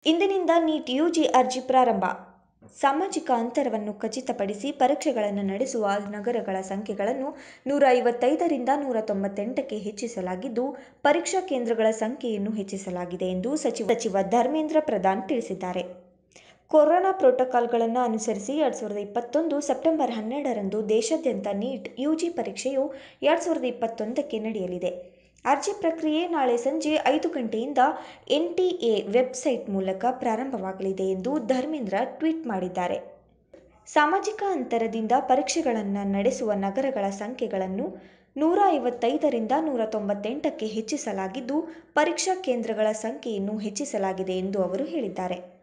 ಇಂದಿನಿಂದ NEET UG ಅರ್ಜಿ ಪ್ರಾರಂಭ ಸಾಮಾಜಿಕ ಅಂತರವನ್ನು ಖಚಿತಪಡಿಸಿ ಪರೀಕ್ಷೆಗಳನ್ನು ನಡೆಸುವ ನಗರಗಳ ಸಂಖ್ಯೆಗಳನ್ನು ನೂರ ಐವತ್ತೈದರಿಂದ ನೂರ ತೊಂಬತ್ತೆಂಟಕ್ಕೆ ಹೆಚ್ಚಿಸಲಾಗಿದ್ದು ಪರೀಕ್ಷಾ ಕೇಂದ್ರಗಳ ಸಂಖ್ಯೆಯನ್ನು ಹೆಚ್ಚಿಸಲಾಗಿದೆ ಎಂದು ಸಚಿವ ಸಚಿವ ಧರ್ಮೇಂದ್ರ ಪ್ರಧಾನ್ ತಿಳಿಸಿದ್ದಾರೆ ಕೊರೋನಾ ಪ್ರೋಟೋಕಾಲ್ಗಳನ್ನು ಅನುಸರಿಸಿ ಎರಡು ಸಾವಿರದ ಇಪ್ಪತ್ತೊಂದು ಸೆಪ್ಟೆಂಬರ್ ಹನ್ನೆರಡರಂದು ದೇಶಾದ್ಯಂತ ನೀಟ್ ಯುಜಿ ಪರೀಕ್ಷೆಯು ಎರಡು ಸಾವಿರದ ಇಪ್ಪತ್ತೊಂದಕ್ಕೆ ನಡೆಯಲಿದೆ ಅರ್ಜಿ ಪ್ರಕ್ರಿಯೆ ನಾಳೆ ಸಂಜೆ ಐದು ಗಂಟೆಯಿಂದ ಎನ್ಟಿಎ ವೆಬ್ಸೈಟ್ ಮೂಲಕ ಪ್ರಾರಂಭವಾಗಲಿದೆ ಎಂದು ಧರ್ಮೇಂದ್ರ ಟ್ವೀಟ್ ಮಾಡಿದ್ದಾರೆ ಸಾಮಾಜಿಕ ಅಂತರದಿಂದ ಪರೀಕ್ಷೆಗಳನ್ನು ನಡೆಸುವ ನಗರಗಳ ಸಂಖ್ಯೆಗಳನ್ನು ನೂರ ಐವತ್ತೈದರಿಂದ ನೂರ ತೊಂಬತ್ತೆಂಟಕ್ಕೆ ಹೆಚ್ಚಿಸಲಾಗಿದ್ದು ಪರೀಕ್ಷಾ ಕೇಂದ್ರಗಳ ಸಂಖ್ಯೆಯನ್ನು ಹೆಚ್ಚಿಸಲಾಗಿದೆ ಎಂದು ಅವರು ಹೇಳಿದ್ದಾರೆ